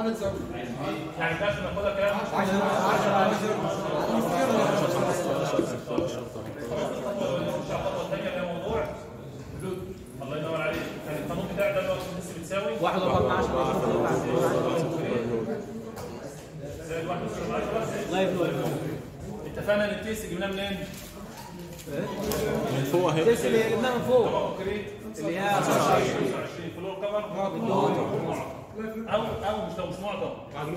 عدد زوجي يعني كاش ناخدها كام؟ 10 الخطوه الثانيه اللي هي موضوع حدود الله ينور عليك يعني القانون بتاعي ده اللي هو لسه بتساوي واحد واربعة من عشرة زائد واحد وصفر من عشرة الله يبلغ اتفقنا ان التيس جبناه منين؟ من فوق اهي التيس اللي جبناه من فوق طبعا كريت اللي هي 25 فلور كفر او او مش لو مش معطى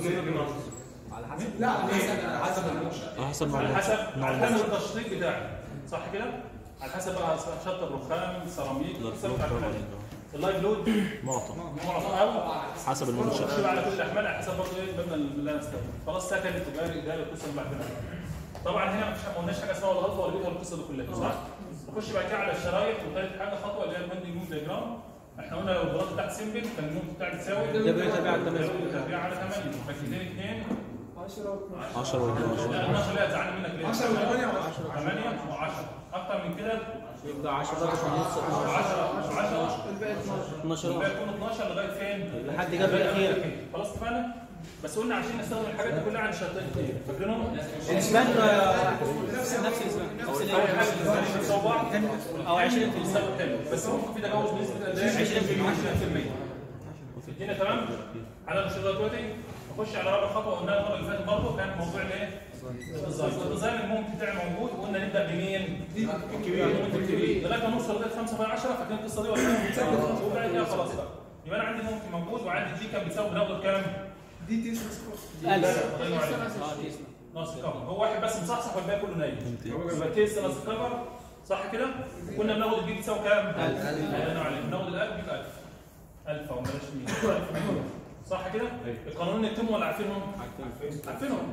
لا حسب حسب احسن على معلومات حسب على حسب التشطيب بتاعي صح كده؟ على حسب بقى شطب رخام سيراميك حسب اللايف لود معطى معطى او حسب المنشأ تشتغل على كل الاحمال على حسب برضه ايه المبنى اللي انا استخدمه خلاص سكن تجاري اداري القصه اللي بعدين طبعا هنا مفيش ما قلناش حاجه اسمها ولا غلطه ولا بيت ولا القصه دي كلها صح؟ نخش بعد كده على الشرايح وثالث حاجه خطوه اللي هي البندنج مون ديجرام احنا قلنا لو البلاطه بتاعت سيمبل كان المون بتاعت تساوي دبليو تبع على الثمانية. دبليو تربيع على 8 فاكرين اثنين 10 و 12 لا 12 ليه هتزعلني منك ليه؟ 10 و8 و10 8 و10 اكتر من كده يبقى 10 ضرب في النص 10 10 الباقي 12 12 يبقى يكون 12 لغايه فين؟ لحد قبل الأخير. خلاص اتفقنا؟ بس قلنا عشان نستخدم الحاجات دي كلها عن شرطين كتير فاكرينهم؟ الاسبان نفس نفس الاسبان نفس اول حاجه الاسبان الاسباني بيساوي بعض او 20 بيساوي حلو بس ممكن في تجاوز بنسبه قد ايه؟ 20% الدنيا تمام؟ على المشروع دلوقتي نخش على رابع خطوه قلناها المره اللي فاتت برضه كان موضوع الايه؟ الديزاين الديزاين المهم بتاعي موجود وقلنا نبدا بمين؟ الكبير الكبير لغايه ما نوصل لغايه 5 في 10 فاكرين القصه دي ولا لا؟ وبعد كده خلاص بقى يبقى انا عندي ممكن موجود وعندي دي كان بيساوي بناخد كام؟ دي تيس سكور 1000 الله ينور عليك. اه تيس ناقص الكفر هو واحد بس مصحصح والباقي كله نايم يبقى تيس ناقص الكفر صح كده؟ كنا بناخد البي بتساوي كام؟ 1000 الله ينور عليك بناخد ال 1000 بيبقى 1000 1000 او بلاش 100 صح كده؟ القانون نكتبهم ولا عارفينهم؟ عارفينهم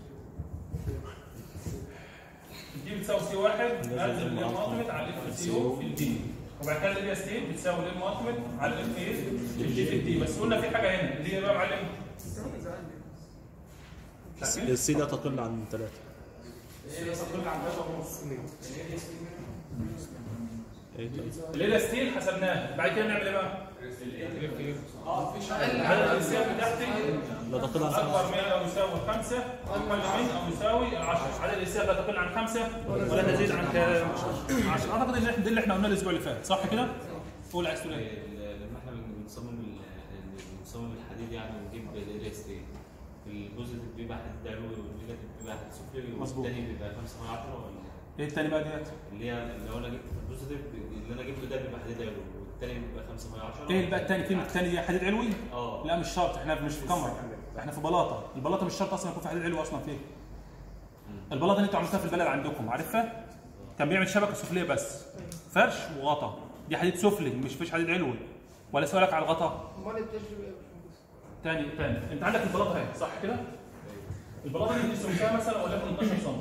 دي بتساوي سي واحد انزل الام التيمت على الاف سي او في الدي وبعد كده البي اس تي بتساوي الام التيمت على الاف ايه في الدي في الدي بس قلنا في حاجه هنا اللي هي بقى يا معلم السي لا تقل عن 3 ايه طيب. الليله ستيل حسبناها بعد كده نعمل ايه بقى؟ عدد الاسياب بتاعتي لا تقل عن 5 اكبر من او يساوي خمسه اقل من او يساوي 10 عدد الاسياب لا تقل عن خمسه ولا تزيد عن 10 اعتقد ان إحنا- ده اللي احنا قلناه الاسبوع اللي فات صح كده؟ قول عايز تقول ايه؟ لما احنا بنصمم ال- بنصمم الحديد يعني ونجيب الاريا ستيت البوزيتيف بيبقى حديد علوي والنيجاتيف بيبقى حديد سفلي مظبوط. والتاني بيبقى 5 من 10 ولا ايه التاني بقى ديت؟ اللي هي لو انا جبت البوزيتيف اللي انا جبته ده بيبقى حديد علوي والتاني بيبقى 5 من 10 ايه بقى التاني كلمه التاني دي حديد علوي؟ اه لا مش شرط احنا مش في كاميرا احنا في بلاطه البلاطه مش شرط اصلا يكون في حديد علوي اصلا فيه البلاطه اللي انتوا عملتوها في البلد عندكم عارفها كان بيعمل شبكه سفليه بس فرش وغطا دي حديد سفلي مش فيش حديد علوي ولا سؤالك على الغطا امال التجربه ايه يا باشمهندس؟ تاني تاني انت عندك البلاطه اهي صح كده البلاطه دي سمكها مثلا وليكن 12 سم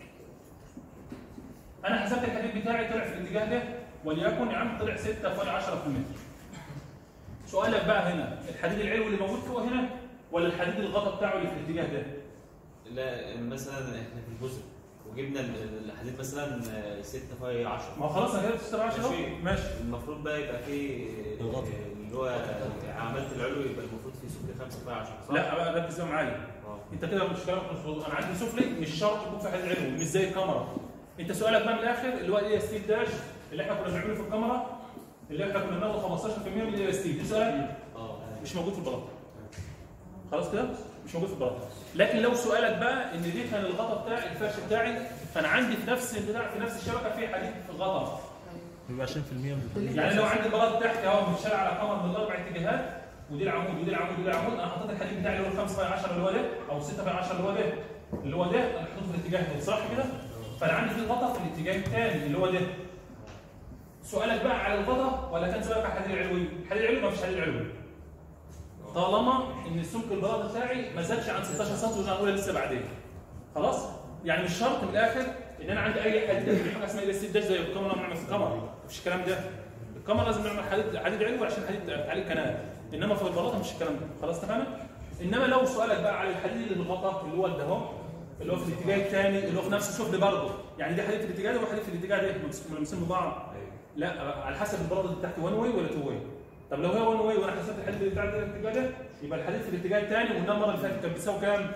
انا حسبت الحديد بتاعي طلع في الاتجاه ده وليكن يا عم طلع 6 فوق 10 في المتر سؤالك بقى هنا الحديد العلوي اللي موجود فوق هنا ولا الحديد الغطا بتاعه اللي في الاتجاه ده لا مثلا احنا في البوزيتيف وجبنا ال- الحديد مثلا 6 في 10 ما هو خلاص انا كده 6 10 ماشي. ماشي المفروض بقى يبقى في الغطا. اللي هو عملت العلوي يبقى المفروض في سفلي 5 في 10 صح؟ لا بقى ركز بقى معايا اه انت كده مش كلامك مش مظبوط انا عندي سفلي مش شرط يكون في حديد علوي مش زي الكاميرا انت سؤالك بقى من الاخر اللي هو الاي اس تي داش اللي احنا كنا بنعمله في الكاميرا اللي احنا كنا بناخد 15% من الاي اس تي دي سؤالك اه مش موجود في البلاطه خلاص كده مش موجود في البلاطه لكن لو سؤالك بقى ان دي كان الغطا بتاعي الفرش بتاعي فانا عندي في نفس البتاع في نفس الشبكه في حديد في الغطا بيبقى 20% من يعني لو عندي البلاط تحت اهو متشال على قمر من الاربع اتجاهات ودي العمود ودي العمود ودي العمود انا حطيت الحديد بتاعي اللي هو 5 في 10 اللي هو ده او 6 في 10 اللي هو ده اللي هو ده انا حطيته في الاتجاه ده صح كده؟ فانا عندي في غطا في الاتجاه الثاني اللي هو ده سؤالك بقى على الغطا ولا كان سؤالك على الحديد العلوي؟ الحديد العلوي ما فيش حديد علوي طالما ان سمك البلاط بتاعي ما زادش عن 16 سم وزي ما هنقولها لسه بعدين خلاص؟ يعني مش شرط من الاخر ان انا عندي اي حديد في حاجه اسمها الاس داش زي الكاميرا بنعمل في الكاميرا مفيش الكلام ده الكاميرا لازم نعمل حديد حديد علوي عشان حديد تعليق كنال انما في البلاطه مش الكلام ده خلاص اتفقنا انما لو سؤالك بقى على الحديد اللي بالغطا اللي هو ده اهو اللي هو في الاتجاه الثاني اللي هو في نفس السفل برضه يعني ده حديد في الاتجاه ده وحديد في الاتجاه ده ملمسين ببعض لا على حسب البلاطه دي بتاعتي وان واي ولا تو واي طب لو هي وان واي وانا حسبت الحديد اللي بتاع ده الاتجاه ده يبقى الحديد في الاتجاه الثاني وده المره اللي فاتت كان بيساوي كام؟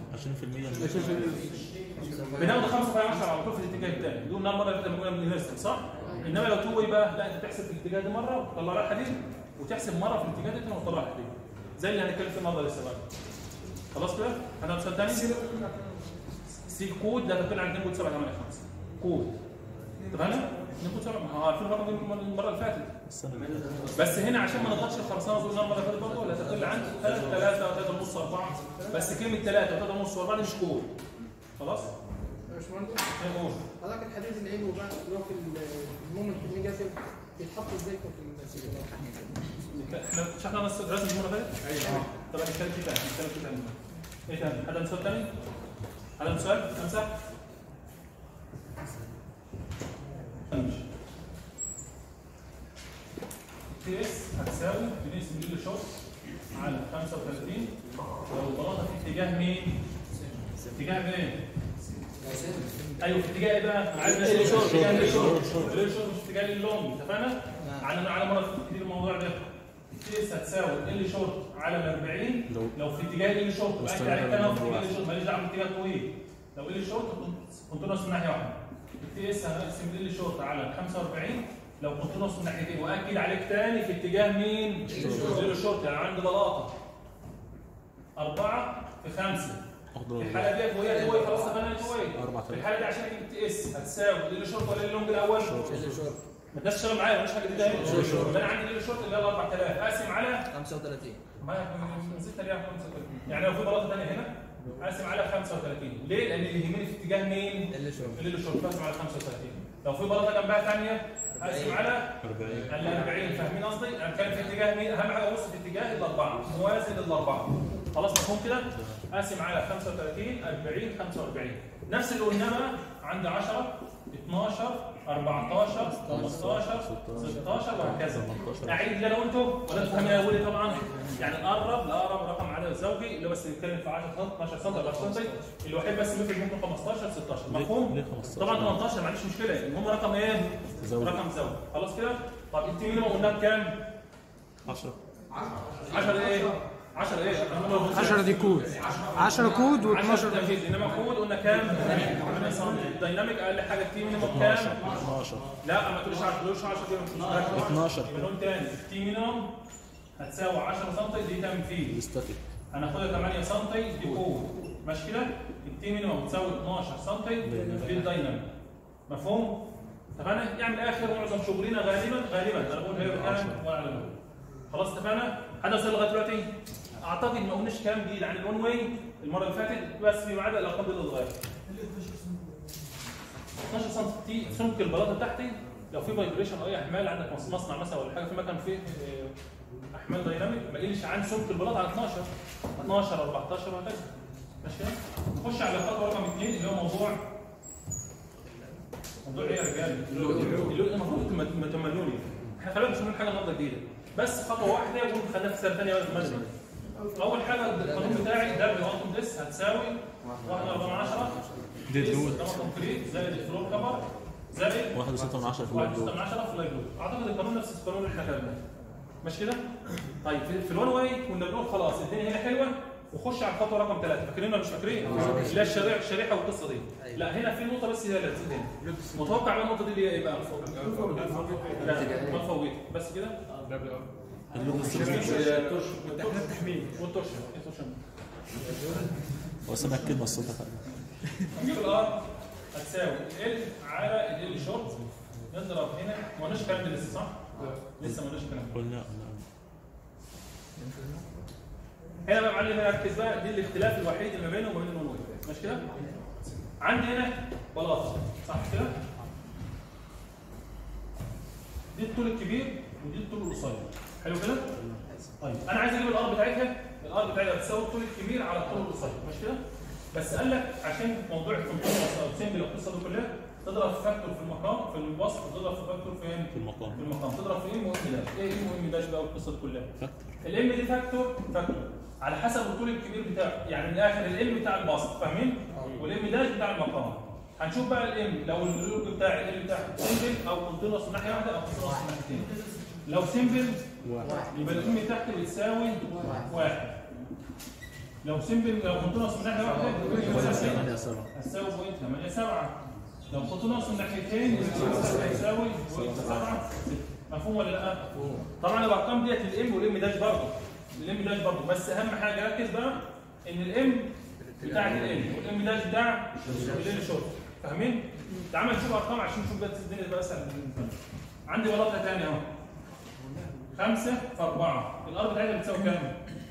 20% بناخد 5 في 10 على طول في الاتجاه الثاني دول المره اللي فاتت لما كنا بنرسم صح؟ انما لو تو واي بقى لا انت تحسب في الاتجاه ده مره وتطلع لها الحديد وتحسب مره في الاتجاه ده وتطلع لها الحديد زي اللي هنتكلم فيه النهارده لسه بقى خلاص كده؟ هنعمل مثال ثاني سي كود لا تقل عن 2.785 كود اتفقنا؟ 2.7 ما هو عارفين الرقم ده من المره اللي فاتت السنة اللي فاتت بس هنا عشان ما نضغطش الخرسانه دول المره اللي فاتت برضه لا تقل عن 3 3 3 ونص 4 بس كلمه 3 و3 ونص و4 دي مش كود خلاص؟ يا باشمهندس ايه قول حضرتك الحديد العلوي بقى اللي هو في المومنت النيجاتيف بيتحط ازاي في السيجنال؟ احنا شرحنا نص رسم المره اللي فاتت؟ ايوه طب هنتكلم فيه تاني هنتكلم فيه تاني ايه تاني؟ حد عنده سؤال تاني؟ حد عنده سؤال؟ خمسه؟ ماشي تي اس هتساوي بنقسم ملي شوط على 35 لو البلاطه في اتجاه مين؟ اتجاه مين؟ ايوه في اتجاه ايه بقى؟ عايز اللي شورت. اتجاه اللي شورت اللي شورت مش اتجاه اللون اتفقنا؟ على على مره كتير الموضوع ده تي اس هتساوي ال شورت على ال 40 لو لو في اتجاه ال شورت يبقى انت واستمر عليك انا في الموضوع. اتجاه ال شورت ماليش دعوه باتجاه طويل لو ال شورت كنت نص من ناحيه واحده التي اس هنقسم ال شورت على 45 لو كنت نص من ناحيتين واكد عليك تاني في اتجاه مين؟ ال شورت يعني عندي بلاطه أربعة في خمسة أخضر في الحالة ديت وهي كويس خلاص اتفقنا كويس أربعة في الحالة دي عشان اجيب التي اس هتساوي ال شورت ولا اللونج الأول؟ ما الناس تشتغل معايا مش حاجة جديدة يبقى أنا عندي ال شورت اللي هي ال 4000 أقسم على 35 ما من 6 ريال 35 يعني لو في بلاطه ثانيه هنا اقسم على 35 ليه؟ لان اللي يهمني في اتجاه مين؟ اللي شورت اللي شورت بقسم على 35 لو في بلاطه جنبها ثانيه اقسم على 40 ال 40 فاهمين قصدي؟ انا بتكلم في اتجاه مين؟ اهم حاجه ابص في اتجاه الاربعه موازي للاربعه خلاص مفهوم كده؟ اقسم على 35 40 45 نفس اللي قلناه بقى عندي 10 12 14 15 16 وهكذا 18 اعيد اللي انا قلته ولا انتوا فاهمين انا بقول طبعا يعني نقرب لاقرب رقم عدد زوجي اللي هو بس بنتكلم في 10 سم 12 سم 14 سم الوحيد بس اللي ممكن 15 16 ليه مفهوم؟ ليه 15 طبعا 18 ما عنديش مشكله المهم رقم ايه؟ زوجي. رقم زوجي خلاص كده؟ طب انت مينيمم قلنا بكام؟ 10 10 ايه؟ 10 ايه؟ 10 دي كود 10 كود 10 و12 تنفيذ انما كود قلنا كام؟ 8 سم دايناميك اقل حاجه تي مينيمم كام؟ 12 12 لا ما تقولش 10 تقولش 10 دي مش 12 بنقول تاني التي مينيمم هتساوي 10 سم دي تنفيذ الاستاتيك هناخدها 8 سم دي قوه ماشي كده التي مينيمم تساوي 12 سم دي الدايناميك مفهوم اتفقنا يعني من الاخر معظم شغلنا غالبا غالبا انا بقول هي كام ولا على بالي. خلاص اتفقنا حد وصل لغايه دلوقتي اعتقد ما قلناش كام جديد عن الون واي المره اللي فاتت بس فيما عدا الارقام دي اللي اتغيرت 12 سم تي سمك البلاطه بتاعتي لو في فايبريشن او اي احمال عندك مصنع مثلا ولا حاجه في مكان فيه آه، احمال دايناميك ما يقلش عن سمك البلاطه على 12 12 14 وهكذا ماشي كده؟ نخش على خطوه رقم اثنين اللي هو موضوع موضوع ايه يا رجاله؟ اللي المفروض تم- ما تملوني احنا خلينا مش بنعمل حاجه النهارده جديده بس خطوه واحده يكون خلينا في سنه ثانيه مجري اول حاجه القانون بتاعي دبليو انتم ديس هتساوي 1 4 10 ديد لود ده كونكريت زائد الفلور كفر زائد 1 6 من 10 في 1 اللايف 6 لود من 10 في اللايف لود اعتقد القانون نفس القانون اللي احنا خدناه ماشي كده؟ طيب في, في الوان واي كنا بنقول خلاص الدنيا هنا حلوه وخش على الخطوه رقم ثلاثه فاكرين ولا مش فاكرين؟ اللي هي الشريحه الشريحه والقصه دي لا هنا في نقطه بس هي اللي هتزيد هنا متوقع بقى النقطه دي اللي هي ايه بقى؟ لا ما فوت بس كده اللود والتحميل والتورشن التورشن هو سمع كلمه الصوت ده نجيب الار هتساوي ال على ال شورت نضرب هنا ما قلناش الكلام ده لسه صح؟ لسه ما قلناش الكلام ده قلنا قلنا هنا بقى يا معلم ركز بقى دي الاختلاف الوحيد اللي ما بينه وما بين الون واي ماشي كده؟ عندي هنا بلاطه صح كده؟ دي الطول الكبير ودي الطول القصير حلو كده؟ طيب انا عايز اجيب الار بتاعتها الار بتاعتها بتساوي الطول الكبير على الطول القصير ماشي كده؟ بس قال لك عشان موضوع الكونتينوس او سيمبل القصه دي كلها تضرب في فاكتور في المقام في الوسط تضرب في فاكتور فين؟ في المقام في المقام تضرب في ام وام داش ايه ام وام داش بقى والقصه دي كلها؟ فاكتور الام دي فاكتور فاكتور على حسب الطول الكبير بتاعه يعني من الاخر الام بتاع البسط فاهمين والام داش بتاع المقام هنشوف بقى الام لو اللوج بتاع ال بتاعه سيمبل او كونتينوس من ناحيه واحده او كونتينوس من ناحيتين لو سيمبل يبقى الام تحت بتساوي واحد لو سمبل لو كنت ناقص من ناحيه واحده ثمانية سبعة هتساوي بوينت 8 7 لو كنت ناقص من ناحيتين هيساوي بوينت 7 مفهوم ولا لا؟ طبعا الارقام ديت الام والام داش برضه الام داش برضه بس اهم حاجه ركز بقى ان الام بتاعت الام والام داش بتاع الليل شورت فاهمين؟ تعال نشوف ارقام عشان نشوف بس الدنيا تبقى اسهل بالنسبة لنا. عندي بلاطه ثانيه اهو 5 في 4 الار بتاعتها بتساوي كام؟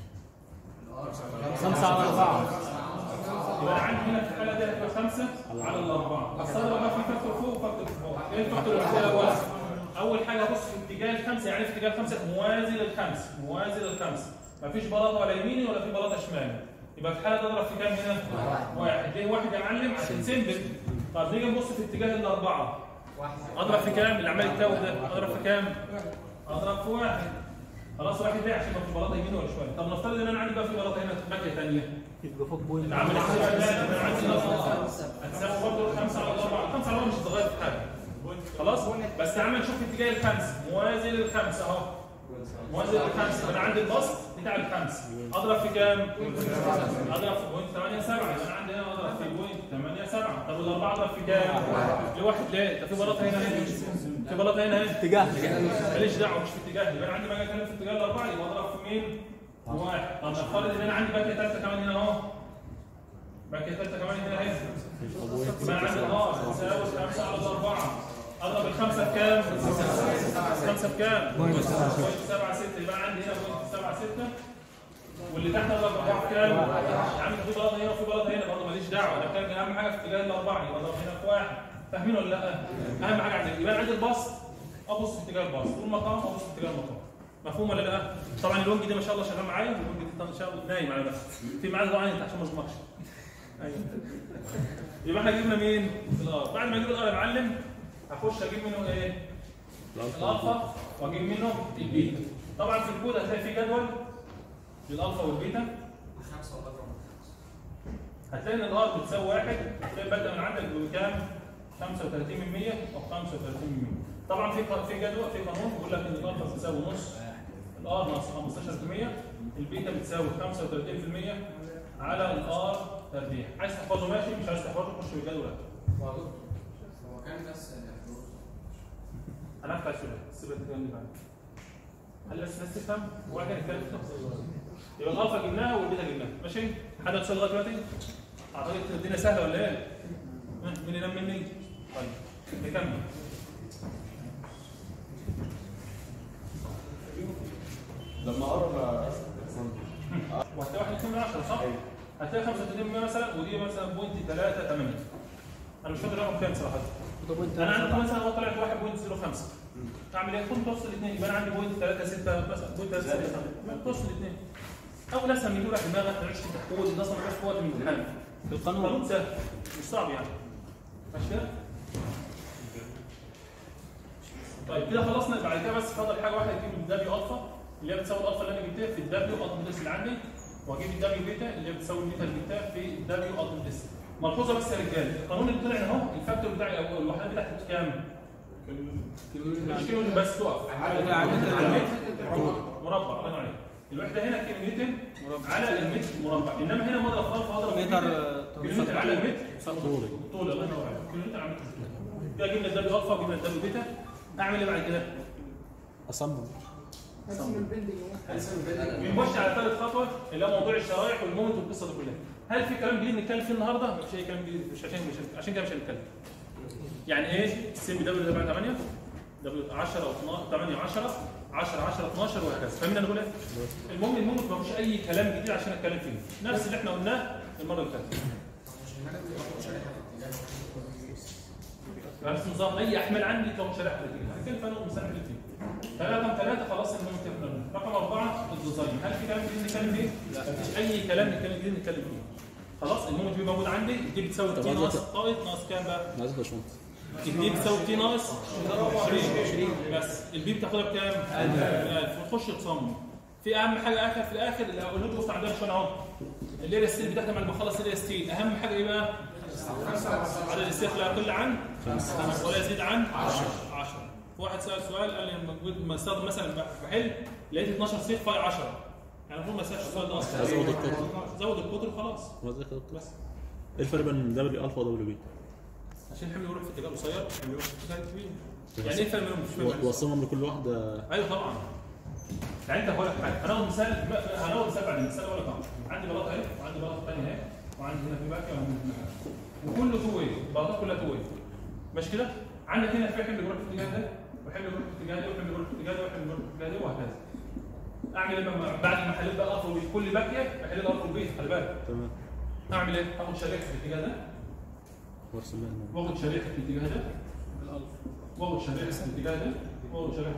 خمسة على أربعة يبقى انا عندي هنا في الحاله دي هتبقى 5 على الاربعه اصل بقى في فاكتور فوق وفاكتور فوق ايه الفاكتور اللي الاول؟ اول حاجه بص في اتجاه الخمسه يعني في اتجاه الخمسه موازي للخمس موازي للخمس مفيش بلاطه ولا يميني ولا في بلاطه شمالي يبقى في الحاله دي اضرب في كام هنا؟ واحد ليه واحد يا معلم عشان سمبل طب نيجي نبص في اتجاه الاربعه اضرب في كام اللي عمال يتاوه ده اضرب في كام؟ اضرب في واحد خلاص واحد ليه عشان ما في بلاطه يمين ولا شمال طب نفترض ان انا عندي بقى في بلاطه هنا باكيه ثانيه يبقى فوق بوينت العمل الحسابي ده انا عندي نقطه هتساوي برضه الخمسه على الاربعه الخمسه على الاربعه مش هتتغير في حاجه خلاص بس تعالى نشوف اتجاه الخمس موازي للخمس اهو موازي للخمس يبقى انا عندي البسط بتاع الخمس اضرب في كام؟ اضرب في بوينت 8 7 يبقى انا عندي هنا اضرب في بوينت 8 7 طب الاربعه اضرب في كام؟ لواحد ليه؟ ده في بلاطه هنا هنا في بلاطه هنا هنا اتجاه ماليش دعوه مش في اتجاه يبقى انا عندي بقى اتكلم في اتجاه الاربعه يبقى اضرب في مين؟ في واحد طب نفترض ان انا عندي باكيه ثالثه كمان هنا اهو باكيه ثالثه كمان هنا اهي يبقى انا عندي الار تساوي 5 على الاربعه اضرب الخمسه بكام؟ الخمسه بكام؟ بوينت 7 6 يبقى عندي هنا بوينت 7 6 واللي تحت اضرب اربعه بكام؟ يا عم في بلاطه هنا وفي بلاطه هنا برضه ماليش دعوه انا بتكلم اهم حاجه في اتجاه الاربعه يبقى اضرب هنا في واحد فاهمين ولا لا؟ اهم حاجه عندي يبقى أنا عندي البسط ابص في اتجاه البسط والمقام ابص في اتجاه المقام مفهوم ولا لا؟ طبعا اللونج ده ما شاء الله شغال معايا واللونج دي ان شاء الله نايم على نفسه في معاه طبعا انت عشان ما اظلمكش ايوه يبقى احنا جبنا مين؟ الار بعد ما اجيب الار يا معلم هخش اجيب منه ايه؟ الالفا واجيب منه البيتا طبعا في الكود هتلاقي في جدول للالفا والبيتا هتلاقي ان الار بتساوي واحد هتلاقي بادئه من عندك بكام؟ 35 من 100 او 35 من 100 طبعا في ق- في جدول في قانون بيقول لك ان الالفا بتساوي نص الار ناقص 15% البيتا بتساوي 35% على الار تربيع عايز تحفظه ماشي مش عايز تحفظه خش في الجدول هو كان بس الفلوس انا هفتح سؤال السيبك ده اللي بعد هل بس الناس تفهم وبعد كده نتكلم في التفاصيل يبقى الالفا جبناها والبيتا جبناها ماشي حد عنده سؤال لغايه دلوقتي اعتقد الدنيا سهله ولا ايه؟ ها، مين ينام مني؟ طيب نكمل لما قرب وهتلاقي واحد اثنين من 10 صح؟ هتلاقي 35 مثلا ودي مثلا بوينت 3 8 انا مش فاكر الرقم كام صراحه انا عندي مثلا هو طلعت 1.05 اعمل ايه؟ كنت توصل الاثنين يبقى انا عندي بوينت 3 6 مثلا بوينت 3 6 توصل الاثنين اول اسهل من يقول لك دماغك ما تعيش تحفظ الناس ما تعيش في وقت الامتحان القانون القانون سهل مش صعب يعني ماشي كده؟ طيب كده خلصنا بعد كده بس فاضل حاجه واحده اجيب الدبليو الفا اللي هي بتساوي الالفا اللي انا جبتها في الدبليو التمدس اللي عندي واجيب الدبليو بيتا اللي هي بتساوي البيتا اللي جبتها في الدبليو التمدس ملحوظه بس يا رجاله القانون اللي طلع اهو الفاكتور بتاعي او الوحدات بتاعتي كام؟ مش كيلو بس تقف على المتر مربع الله ينور عليك الوحده هنا كيلو نيوتن على المتر مربع انما هنا مضرب خالص هضرب متر كيلو نيوتن على المتر طولي طول الله ينور عليك كيلو نيوتن على المتر كده جبنا الدبليو الفا وجبنا الدبليو بيتا اعمل ايه بعد كده؟ اصمم هقسم البيلدينج بنخش على ثالث خطوه اللي هو موضوع الشرايح والمومنت والقصه دي كلها هل في كلام جديد نتكلم فيه النهارده؟ مفيش اي كلام جديد مش عشان مش عشان كده مش هنتكلم يعني ايه السي بي دبليو تبع 8 دبليو 10 او 12 8 10 10 10 12 وهكذا فاهمين انا بقول ايه؟ المهم المومنت مفيش اي كلام جديد عشان اتكلم فيه نفس اللي احنا قلناه المره اللي فاتت نفس النظام اي احمال عندي كون شريحه نتيجه هنتكلم فيها نقطه مثلا فيه ثلاثة ثلاثة خلاص المهم تفهم رقم أربعة الديزاين هل في كلام جديد نتكلم فيه؟ لا مفيش أي كلام نتكلم جديد نتكلم فيه خلاص المهم دي موجود عندي دي بتساوي تي ناقص طائط ناقص كام بقى؟ انا عايز باشمهندس الدي بتساوي تي ناقص 20 بس البي بتاخدها بكام؟ 1000 وتخش تصمم في اهم حاجه اخر في الاخر اللي هقول لكم عندنا شويه اهو الليره ستيل بتاعتنا بعد ما اخلص الليره ستيل اهم حاجه ايه بقى؟ عدد السيف لا يقل عن خمسه ولا يزيد عن 10 10 واحد سال سؤال قال لي لما كنت- لما استخدم مثلا بحل لقيت 12 صيغ فاي 10 يعني المفروض ما يسالش السؤال ده اصلا ازود القطر زود القطر وخلاص هو زي كده بس ايه الفرق بين دبليو الفا ودبليو بيتا؟ عشان الحمل يروح في اتجاه قصير الحمل يروح في اتجاه كبير يعني ايه الفرق بينهم مش فاهم يعني. وصلهم لكل واحده ايوه طبعا يعني انت هقول لك حاجه هناخد مثال هناخد مثال بعدين مثال اقول لك اهو عندي بلاطه اهي وعندي بلاطه ثانيه اهي وعندي هنا في باكيه وعندي هنا باكية. وكله تو واي البلاطات كلها تو واي ماشي كده عندك هنا في حمل بيروح في الاتجاه ده وحمل بيروح في الاتجاه ده وحمل بيروح في الاتجاه ده وحمل بيروح في الاتجاه ده وهكذا اعمل ايه بقى بعد ما احلل بقى الارض والبيت كل باكيه احلل الارض والبيت خلي بالك تمام اعمل ايه؟ هاخد شريحه في الاتجاه ده وارسل لها الموضوع. واخد شريحه في الاتجاه ده واخد شريحه في الاتجاه ده واخد شريحه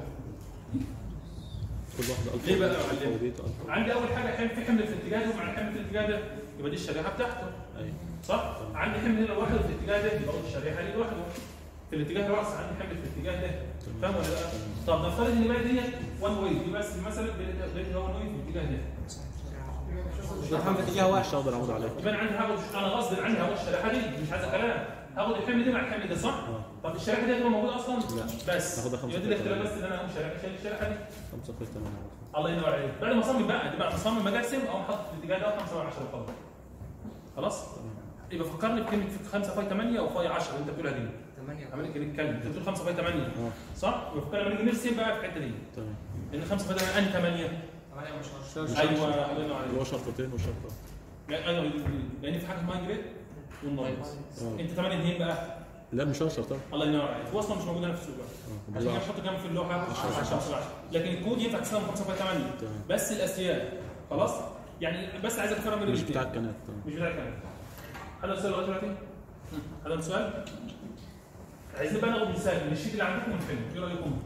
كل واحده الفا ليه بقى يا الفا معلم؟ وبيتا الفا عندي اول حاجه حمل في حمل في الاتجاه ده ومع الحمل في الاتجاه ده يبقى دي الشريحه بتاعته ايوه صح عندي حمل هنا لوحده في الاتجاه ده يبقى أقول الشريحه دي لوحده في الاتجاه الراس عندي حمل في الاتجاه ده فاهم ولا لا طب نفترض ان بقى ديت وان واي دي بس مثلا بين وان واي في الاتجاه ده بتفهم في اتجاه واحد مش هقدر اعود عليها يبقى انا عندي هاخد انا غصب عني هاخد الشريحه دي مش عايز كلام هاخد الحمل دي مع الحمل ده صح اه طب الشريحه دي هتبقى موجوده اصلا لا. بس هاخدها خمسة يبقى دي الاختلاف بس ان انا اقوم شريحه شايل الشريحه دي 5 في 8 الله ينور عليك بعد ما اصمم بقى دي بعد ما اصمم مجاسم اقوم حاطط في الاتجاه ده 5 و10 وخلاص خلاص يبقى فكرني بكلمه 5 فاي 8 او فاي 10 اللي انت بتقولها دي 8 عمال كده نتكلم انت بتقول 5 فاي 8 اه صح؟ يبقى فكرنا لما نيجي نرسم بقى في الحته دي تمام لان 5 فاي 8 انهي 8 8 مش عارف ايوه الله ينور اللي عليك هو شرطتين وشرطه لا، ايوه لان في حاجه اسمها جريد والنايت اه انت 8 2 بقى لا مش هو شرطه الله ينور عليك هو اصلا مش موجود هنا في السوق بقى اه عشان كده بالله. بحط كام في اللوحه 10 10 لكن الكود ينفع تستخدم 5 فاي 8 تمام بس الاسياد خلاص يعني بس عايزك تفرق بين مش الاثنين. بتاع الكنات تمام مش بتاع الكلام هذا السؤال لغايه دلوقتي هذا السؤال عايزين بقى ناخد مثال من الشيت اللي عندكم ونحله ايه رايكم؟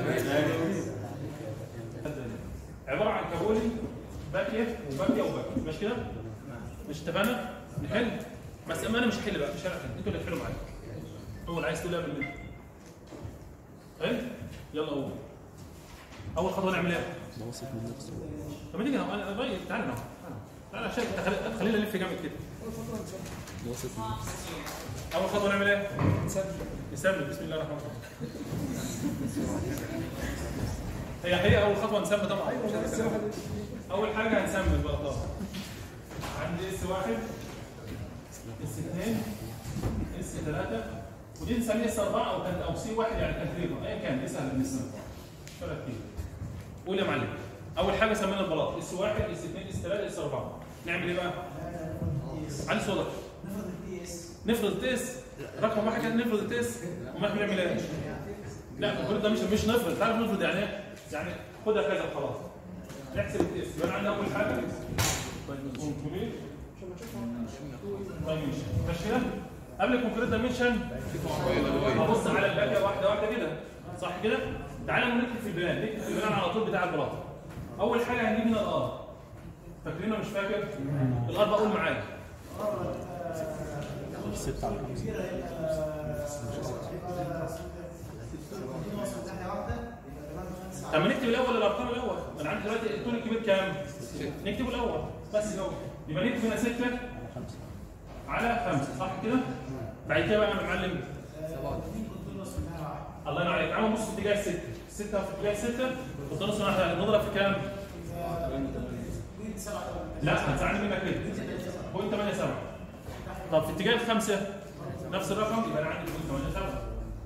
عباره عن كابولي باكيه وباكيه وباكيه مش كده؟ مش اتفقنا؟ نحل بس اما انا مش هحل بقى مش هحل انتوا اللي تحلوا معايا هو اللي عايز تقول اعمل ايه؟ طيب يلا قول اول خطوه نعمل ايه؟ بوثق من نفسه طب ما تيجي انا أنا طيب تعالى معايا تعالى عشان خلي- خلينا نلف جامد كده بوثق من نفسه اول خطوه نعمل ايه؟ نسمي بسم الله الرحمن الرحيم هي هي اول خطوه نسمي طبعا اول حاجه هنسمي البلاطات عندي اس واحد اس اثنين اس ثلاثه ودي نسميها اس اربعه او كان او سي واحد يعني تكريبا ايا كان دي سهله بالنسبه لنا مش فارقه كتير قول يا معلم اول حاجه سمينا البلاط اس واحد اس اثنين اس ثلاثه اس اربعه نعمل ايه بقى؟ علي صوتك نفرض التيس رقم واحد كان نفرض التيس وما احنا بنعمل ايه؟ لا كل ده مش مش نفرض تعرف نفرض يعني ايه؟ يعني خدها كذا خلاص نحسب التيس يبقى عندنا اول حاجه كونكريت دايمنشن ماشي كده؟ قبل الكونكريت دايمنشن هبص على الباكيه واحده واحده كده صح كده؟ تعالى نكتب في البلان نكتب في البلان على طول بتاع البلاطه اول حاجه هنجيب هنا الار فاكرينه مش فاكر؟ الار بقول معايا 6 على 5 طب ما نكتب الاول الارقام الاول انا عندي دلوقتي الطول الكبير كام؟ نكتبه الاول بس الاول يبقى نكتب هنا 6 على 5 صح كده؟ بعد كده بقى يا معلم الله ينور عليك تعالوا نبص في اتجاه 6 6 في اتجاه 6 والنص نضرب في كام؟ لا هتزعلني منك كده بوينت 8 7 طب في اتجاه الخمسه نفس الرقم يبقى انا عندي بوينت 8 7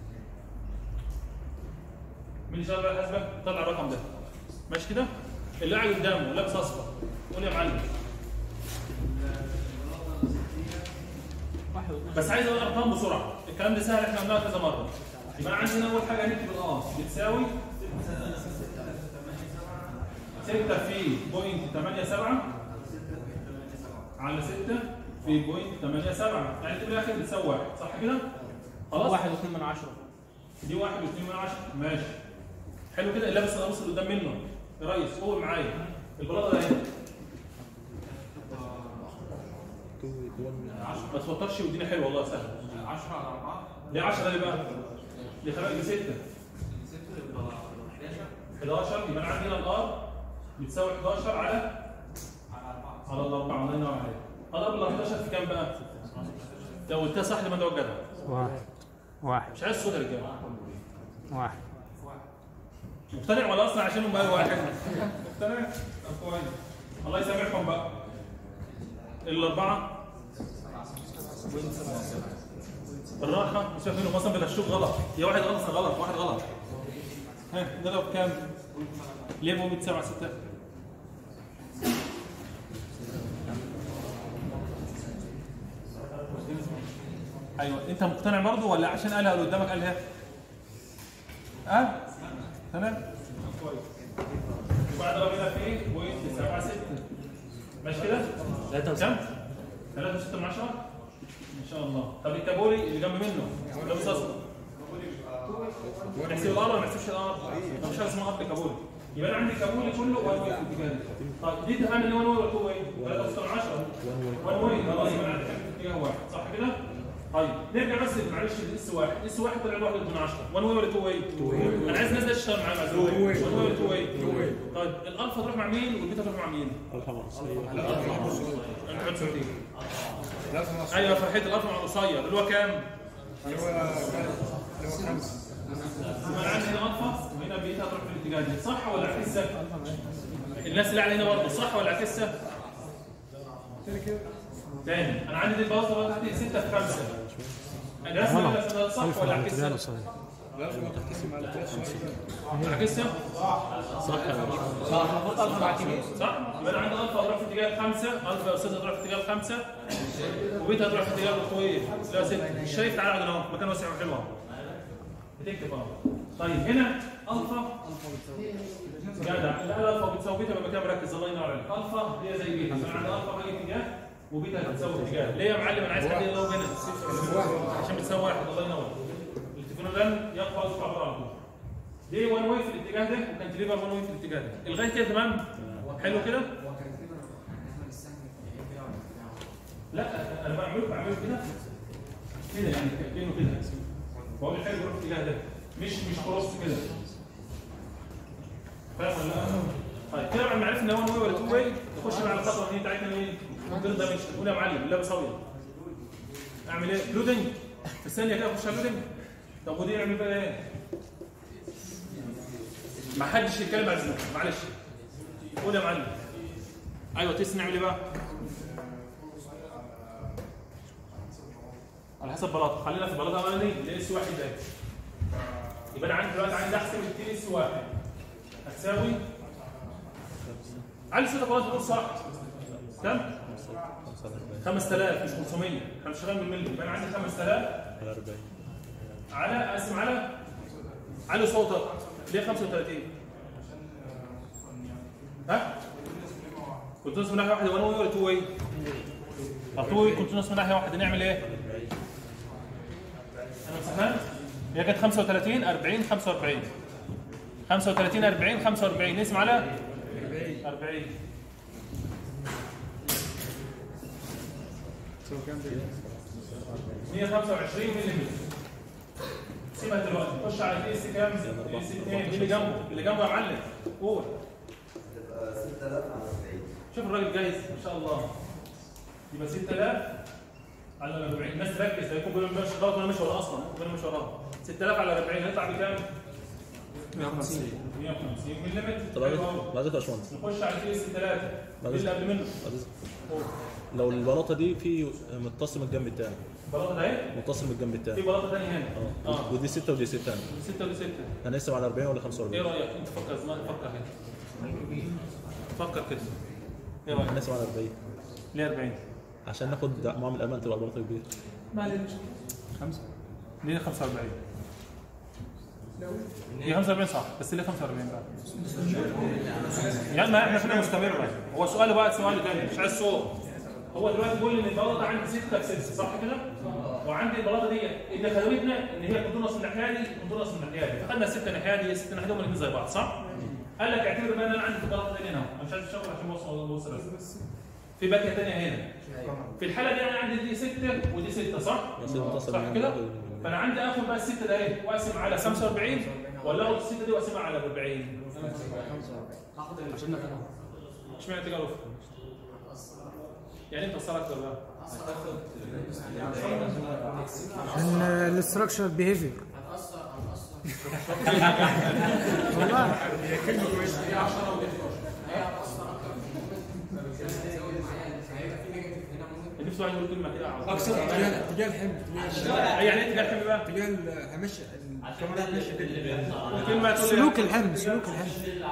مين اللي شغال بقى الحاسبه؟ طلع الرقم ده ماشي كده؟ اللي قاعد قدامه لابس اصفر قول يا معلم بس عايز اقول ارقام بسرعه الكلام ده سهل احنا قلناها كذا مره يبقى انا عندنا اول حاجه هنكتب الار بتساوي 6 في بوينت 8 7 على 6 في بوينت 8 7 يعني دي في الاخر بتساوي 1 صح كده؟ خلاص؟ واحد واثنين من عشرة دي واحد واثنين من عشرة ماشي حلو كده اللبس انا ابص قدام منه يا ريس قول معايا البلاطه ده اهي ما توترش ودينا حلو والله سهل 10 على 4 ليه 10 ليه بقى؟ دي خلال 6 6 يبقى 11 11 يبقى انا عندي هنا الار بتساوي 11 على على 4 على الاربعه الله ينور عليك اضرب ال 11 في كام بقى؟ لو قلتها صح لما ده جدع واحد واحد مش عايز صوت يا رجاله واحد مقتنع ولا اصلا عشانهم بقى واحد مقتنع طب كويس الله يسامحكم بقى الاربعه بالراحه مش فاهم منهم اصلا بيغشوك غلط هي واحد اصلا غلط واحد غلط ها نضرب كام؟ ليه مو 107 6 ايوه انت مقتنع برضه ولا عشان قالها اللي قدامك قالها؟ اه تمام كويس وبعد ضربنا في ايه؟ بوينت 7 6 ماشي كده؟ 3 كام؟ 3 6 من 10 ان شاء الله طب الكابولي اللي جنب منه ده بس اصلا نحسب الار ولا ما نحسبش الار؟ ما فيش حاجه اسمها ار كابولي يبقى انا عندي كابولي كله 1 واي في الاتجاه ده طيب دي تفهم ان 1 واي ولا 2 واي؟ 3 6 من 10 1 واي خلاص يبقى عندي اتجاه واحد صح كده؟ طيب نرجع بس معلش للاس واحد اس واحد طلع له 1 من 10 1 واي ولا 2 واي؟ 2 واي انا عايز الناس دي تشتغل معايا مع 2 واي 1 واي ولا 2 واي؟ 2 واي طيب الالفا تروح مع مين والبيتا تروح مع مين؟ الحمد انا حاطط صوتي ايوه فرحيه الالفا مع القصير اللي هو كام؟ اللي هو اللي هو خمسه يبقى انا عندي هنا الفا وهنا بيتا تروح في الاتجاه ده صح ولا عكسها؟ الناس اللي على هنا برضه صح ولا عكسها؟ تاني انا عندي دي الباصه بتاعتي 6 في 5 الناس اللي صح ولا عكسها؟ لازم تقسم على ثلاث شهور عكسها؟ صح يا باشا صح المفروض الف مع كبير صح؟ يبقى انا عندي الفا هتروح في اتجاه الخمسه، الفا يا استاذ هتروح في اتجاه الخمسه وبيتا هتروح في اتجاه الطويل لا ستة شايف تعالى عندنا اهو مكان واسع وحلو اهو بتكتب اهو طيب هنا الفا جدع لا الفا بتساوي بيتا يبقى مكان مركز الله ينور عليك الفا هي زي بيتا انا عندي الفا باقي اتجاه وبيتا هتساوي اتجاه ليه يا معلم انا عايز حد يضرب هنا عشان بتساوي واحد الله ينور التفنولان يقف اصبع بره على طول دي وان واي في الاتجاه ده وكانتليفر وان واي في الاتجاه ده لغايه كده تمام حلو كده لا انا بعمله بعمله كده كده يعني كانه كده بقول الحلو يروح في الاتجاه ده مش مش كروس كده فاهم ولا لا؟ طيب كده بعد ما عرفنا ان هو واي ولا تو واي نخش بقى على الخطوه الثانيه بتاعتنا مين؟ كده مش قول يا معلم لا بسوي اعمل ايه؟ لودنج في الثانيه كده اخش على لودنج طب ودي اعمل بقى ايه؟ ما حدش يتكلم على الزمن معلش قول يا معلم ايوه تيست نعمل ايه بقى؟ على حسب بلاطه خلينا في البلاطه الاولانيه اللي اس واحد ده يبقى انا عندي دلوقتي عايز احسب التي اس واحد هتساوي علي صوتك خلاص بتقول صح كم؟ 5000 مش 500 احنا مش شغالين بالملي يبقى انا عندي 5000 على 40 على اقسم على علي صوتك ليه 35 ها كنت نص من ناحيه واحده وانا ولا تو واي طب تو واي كنت نص من ناحيه واحده نعمل ايه انا مسحناها هي كانت 35 40 45 35 40 45 نقسم على 40 125 ملم سيبها دلوقتي خش على كيس كام؟ كيس 2 اللي جنبه اللي جنبه يا معلم قول شوف الراجل جاهز ما شاء الله يبقى 6000 على 40 الناس تركز هيكون بيقول ماشي غلط وانا مش ورا اصلا انا مش وراها 6000 على 40 هيطلع بكام؟ 150 150 ملم طب بعد بعد يا باشمهندس نخش على كيس 3 بعد اللي قبل منه بعد إذنك. قول. لو البلاطه دي في متصل من الجنب الثاني البلاطه ده اهي متصل من الجنب في الثاني بلاطه ثانيه هنا اه اه ودي 6 ودي 6 6 ودي 6 هنقسم على 40 ولا ايه 45 رايك انت فكر زمان فكر كده فكر كده ايه رايك هنقسم على 40 ليه 40 عشان ناخد معامل امان تبقى البلاطه كبيره معلش خمسة ليه 45 هي 45 صح بس ليه 45 بقى؟ يعني ما احنا خلينا مستمر هو سؤاله بقى سؤال تاني مش عايز صوت هو دلوقتي بيقول لي ان البلاطه عندي 6 في 6 صح كده؟ وعندي البلاطه دي ان خدمتنا ان هي كونتونس من الناحيه دي كونتونس من الناحيه دي فخدنا الست ناحيه دي الست ناحيه دي هما الاثنين زي بعض صح؟ قال لك اعتبر ان انا عندي في البلاطه دي هنا اهو انا مش عايز اشتغل عشان اوصل اوصل بس في باكيه ثانيه هنا في الحاله دي انا عندي دي 6 ودي 6 صح؟ بس متصل صح من كده؟ الجنب. فانا عندي اخد بقى السته ده ايه واقسم على 45 ولا اخد السته دي واقسمها على 40 هاخد الجنة كده اشمعنى تجارب يعني انت وصل اكتر بقى عشان الاستراكشر بيهيفير والله هي كلمه كويسه نفسه واحد يقول كلمه كده عظيمة. اقصد تجاه تجاه الحمل تجاه يعني ايه تجاه الحمل بقى؟ تجاه ال- همشي الكاميرات ماشيه كده الكلمه تقول سلوك الحمل سلوك الحمل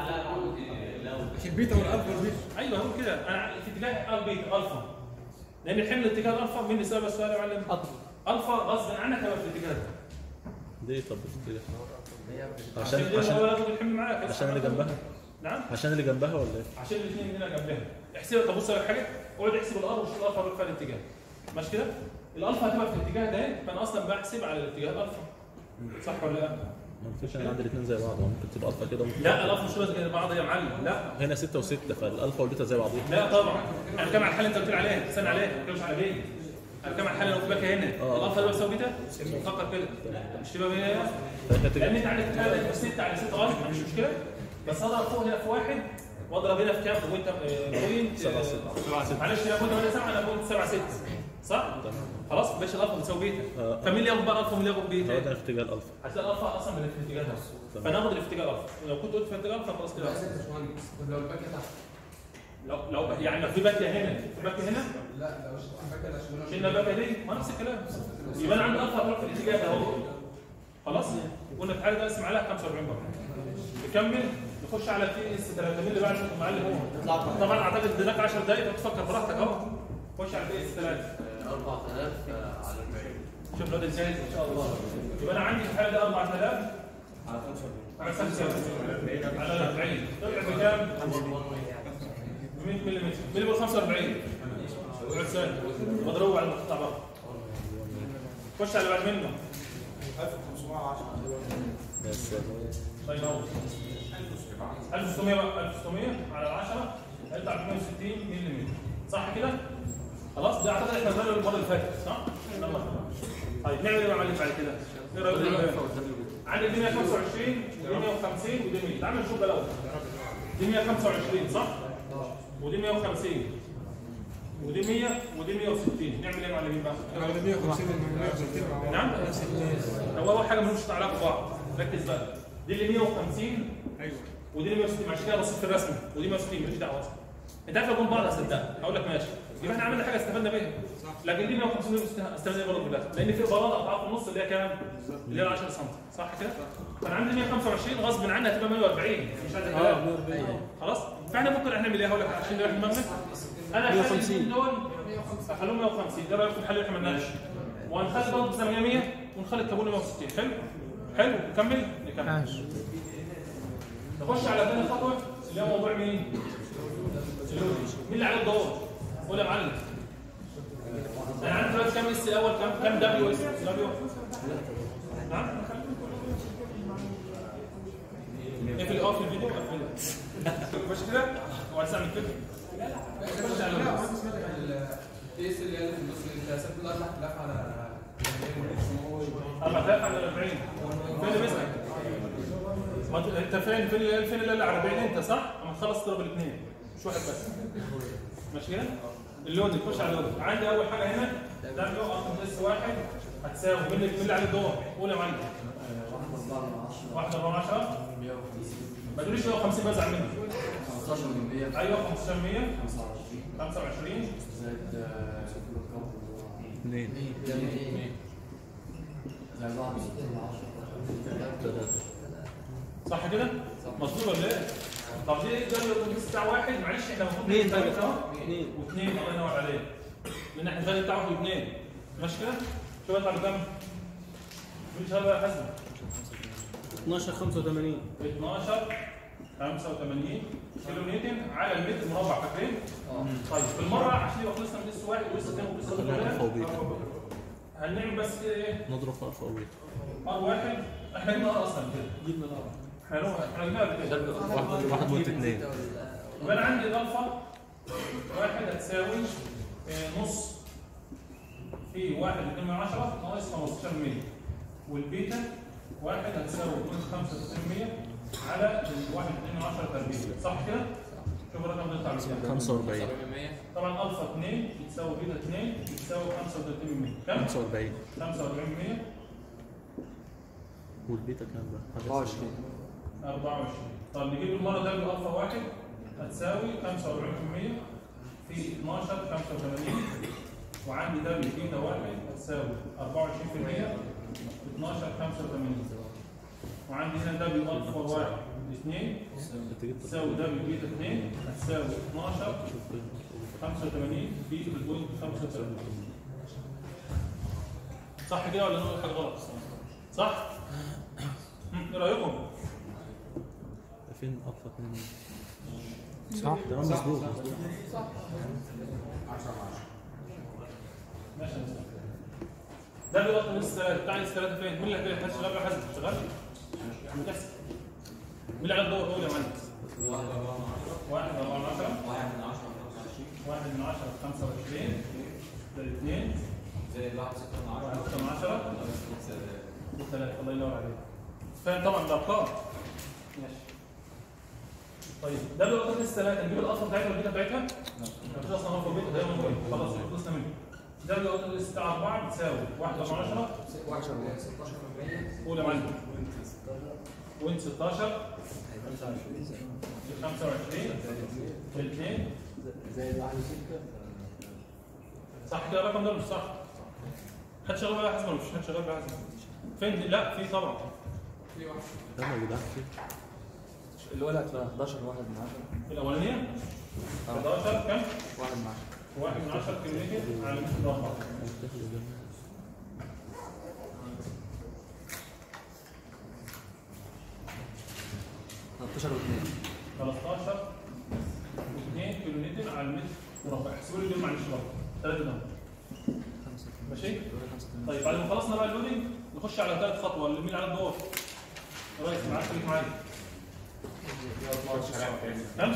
عشان البيتا والالفا والبيتا ايوه هو كده انا في اتجاه البيتا الفا لان الحمل اتجاه الالفا مين اللي سبب السؤال يا معلم؟ الفا غصب عنك هيبقى في الاتجاه ده ليه طب كده عشان عشان كده هو عشان ياخد الحمل معاك عشان اللي جنبها نعم عشان اللي جنبها ولا ايه؟ عشان الاثنين هنا جنبها احسبها طب بص على حاجه اقعد احسب الار وشوف الالفا هيروح فين الاتجاه ماشي كده الالفا هتبقى في الاتجاه ده فانا اصلا بحسب على الاتجاه الالفا صح ولا لا؟ ما الفكره انا عندي الاثنين زي بعض ممكن تبقى الفا كده وممكن لا الالفا مش لازم زي بعض يا معلم لا هنا 6 و6 فالالفا والبيتا زي بعضيهم لا طبعا انا كام على الحاله اللي انت قلت لي عليها استنى عليها ما بتكلمش على بيه انا كام على الحاله اللي قلت لك هنا آه. الالفا اللي بيساوي بيتا فكر كده مش تبقى بيه فاحنا لان تجي انت عندك الحاله 6 على 6 الف مش مشكله بس اضرب فوق هنا في واحد واضرب هنا في كام بوينت آه، بوينت سبعة آه، ستة. معلش هنا بوينت 8 7 انا بوينت 7 6 صح؟ خلاص مبقاش الالفا بتساوي بيتا آه. فمين اللي ياخد بقى الالفا ومين اللي ياخد بيتا؟ هذا في اتجاه الالفا هتلاقي الالفا اصلا من الاتجاه ده تمام. فناخد الاتجاه الالفا لو كنت قلت في الاتجاه الالفا خلاص كده طب لو الباكيت تحت لو لو يعني لو في باكيه هنا في باكيه هنا لا لو الباكيت عشان شلنا الباكيه دي ما نفس الكلام يبقى انا عندي الالفا هتروح في الاتجاه ده اهو خلاص قلنا في الحاله ده اقسم عليها 45 بقى نكمل نخش على في اس 3 مين اللي بعد المعلم هو طبعا اعتقد اديناك 10 دقائق تفكر براحتك اهو خش على في اس 3 4000 على 40 شوف الواد ازاي ان شاء الله يبقى انا عندي في الحاله ده 4000 على 45 على 45 على 40 طلع بكام؟ 100 ملم مين اللي بيقول 45 اقعد ثاني مضروب على المقطع بره خش على اللي بعد منه 1510 بس الله ينور 1600 بقى 1600 على 10 هيطلع 260 ملم صح كده؟ خلاص ده اعتقد احنا قلنا المره اللي فاتت صح؟ يلا. طيب نعمل ايه بقى يا معلم بعد كده؟ ايه رايك؟ عندك دي 125 ودي 150 ودي 100 تعال نشوف ده الاول دي 125 صح؟ ودي 150 ودي 100 ودي 160 نعمل ايه يا معلمين بقى؟ على 150 من 160 مع بعض نعم؟ هو اول حاجه ملوش علاقه ببعض ركز بقى دي اللي 150 ايوه ودي اللي 160 عشان كده بصيت في الرسم ودي 160 ماليش دعوه اصلا انت عارف لو جم بعض هصدقك هقول لك ماشي يبقى احنا عملنا حاجه استفدنا بيها لكن دي 150 دي استفدنا بيها برضه بالله لان في بلاطه قطعه في النص اللي هي كام؟ اللي هي 10 سم صح كده؟ فانا عندي 125 غصب عنها هتبقى 140 مش عايز كلام خلاص فاحنا ممكن احنا نعمل ايه هقول لك عشان نريح دماغنا انا 150 دول اخليهم 150 ايه رايك في الحل اللي احنا عملناه؟ وهنخلي برضه زي 100 ونخلي الكابون 160 حلو؟ حلو نكمل نكمل نخش على ثاني خطوه اللي هو موضوع مين؟ اللودي. مين اللي عليه الدور؟ قول يا معلم انا عندي دلوقتي كام اس الاول كام كام دبليو اس دبليو نعم اقفل اه في الفيديو اقفل مش كده هو هتسمع كده خش على لا اللودي. ما سمعت الاي اس اللي قال في النص انت سبت ال 4000 على 4000 على 40 فين اللي بيسمع؟ ما انت انت فين فين اللي فين اللي قال 40 انت صح؟ اما تخلص تضرب الاثنين مش واحد بس ماشي كده؟ اللون تخش على اللون عندي اول حاجه هنا ده اللي هو اصلا اس واحد هتساوي مين اللي مين اللي عليه الدور؟ قول يا معلم 1 4 10 ما تقوليش 150 بزعل منك 15 من 100 ايوه 15 100 25 25 زائد اثنين زائد 61 ثلاثة صح كده؟ مظبوط ولا ايه؟ طب دي ده الاتوبيس بتاع واحد معلش احنا المفروض اثنين نعمل طيب. ثلاثة. اثنين واثنين الله ينور عليك لان احنا الغالي بتاعه اثنين ماشي كده؟ شوف يطلع بكام؟ مين شغال بقى حسب 12 85 12 85 كيلو نيوتن على المتر مربع فاكرين؟ طيب بالمره عشان يبقى خلصنا من اس واحد واس اثنين واس خلينا الفا وبيتا هنعمل بس كده ايه؟ نضرب في الفا وبيتا ار واحد احنا جبنا ار اصلا كده جبنا الارض احنا نوع- احنا جبناها قبل كده واحد واحد بوينت اثنين يبقى انا عندي الالفا واحد هتساوي آه، نص في واحد اتنين من عشرة ناقص 15% والبيتا واحد هتساوي 2.95% على الواحد اتنين من عشرة تربيع صح كده؟ شوف الرقم ده يطلع بكام 45 طبعا الفا 2 بتساوي بيتا 2 بتساوي 35% كام؟ 45 45% والبيتا كام بقى؟ 24 24 طب نجيب المره ده الفا واحد هتساوي 45% في 12 85 وعندي ده بيتا واحد هتساوي 24% في 12 85 وعندي هنا ده الفا واحد 2 انت جبت تساوي ده بيتا 2 هتساوي 12 85 في البوينت 85 صح كده ولا نقول حاجه غلط؟ صح؟ هم، ايه رايكم؟ فين الفا 2 صح تمام مظبوط مظبوط ماشي يا مستر. ده بيوطن نص ثلاثة بتاع نص ثلاثة فين؟ مين اللي هتلاقي حد شغال بقى حد شغال؟ متحسن مين اللي على الدور قول يا معلم؟ واحد أربعة من عشرة واحد من 10 25 واحد من عشرة خمسة وعشرين زائد اثنين زائد واحد ستة من واحد 10 ستة من عشرة ثلاثة الله ينور عليك فاهم طبعا الأرقام ماشي طيب ده بيوطن نص ثلاثة نجيب الأصل بتاعتها والبيتا بتاعتها؟ مفيش أصلا هو في البيت ده يوم البيت خلاص خلصنا منه ده بيوطن نص بتاع أربعة بتساوي واحد أربعة من عشرة 16% قول يا معلم وين 16 25 الاثنين زائد 1 6 صح كده الرقم ده مش صح حد شغال بقى حسب ولا مش حد شغال بقى حسب فين لا في طبعا ده يا جدعان فين؟ اللي هو لا تبقى 11 واحد من 10 الاولانيه 11 كم؟ واحد من 10 واحد من 10 كيلومتر على المتر مربع داخل الجامعة. 13 و2 13 2 كيلومتر على المتر مربع احسبوا لي دول معلش برضه ثلاثه دول 5 ماشي؟ طيب بعد ما خلصنا بقى اللودنج نخش على ثالث خطوه اللي مين على الدور؟ يا ريس معاك خليك معايا كم؟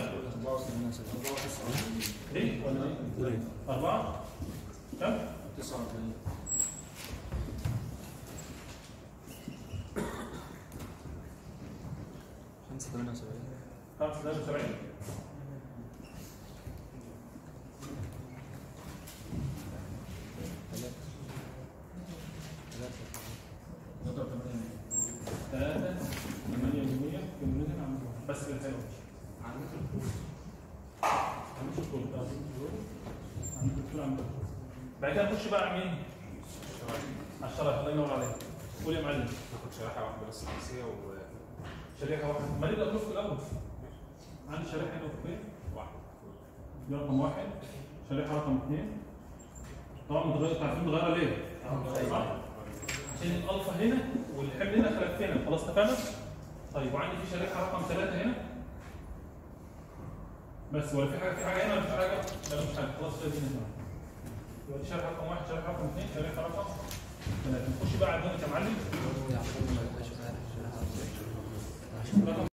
ليه؟ ولا ايه؟ أربعة؟ كم؟ 49 5 78 خمسة ثلاثة وسبعين ثلاثة ثمانية جمية كمية عم بس كده حلو عندك الكود عندك الكود عندك الكود عندك بعد كده نخش بقى على مين؟ على الشرح الله ينور عليك قول يا معلم ناخد شريحه واحده بس رئيسيه و شريحة واحدة ما نبدأ نشوف في الأول عندي شريحة هنا وفين؟ واحد دي رقم واحد شريحة رقم اثنين طبعا متغير عارفين متغيرة ليه؟ صح؟ عشان الألفا هنا والحمل هنا خلف هنا خلاص اتفقنا؟ طيب وعندي في شريحة رقم ثلاثة هنا بس ولا في حاجة في حاجة هنا ولا في حاجة؟ لا مش حاجة خلاص كده الدنيا تمام يبقى دي شريحة رقم واحد شريحة رقم اثنين شريحة رقم ثلاثة نخش بقى على الدنيا يا معلم رقم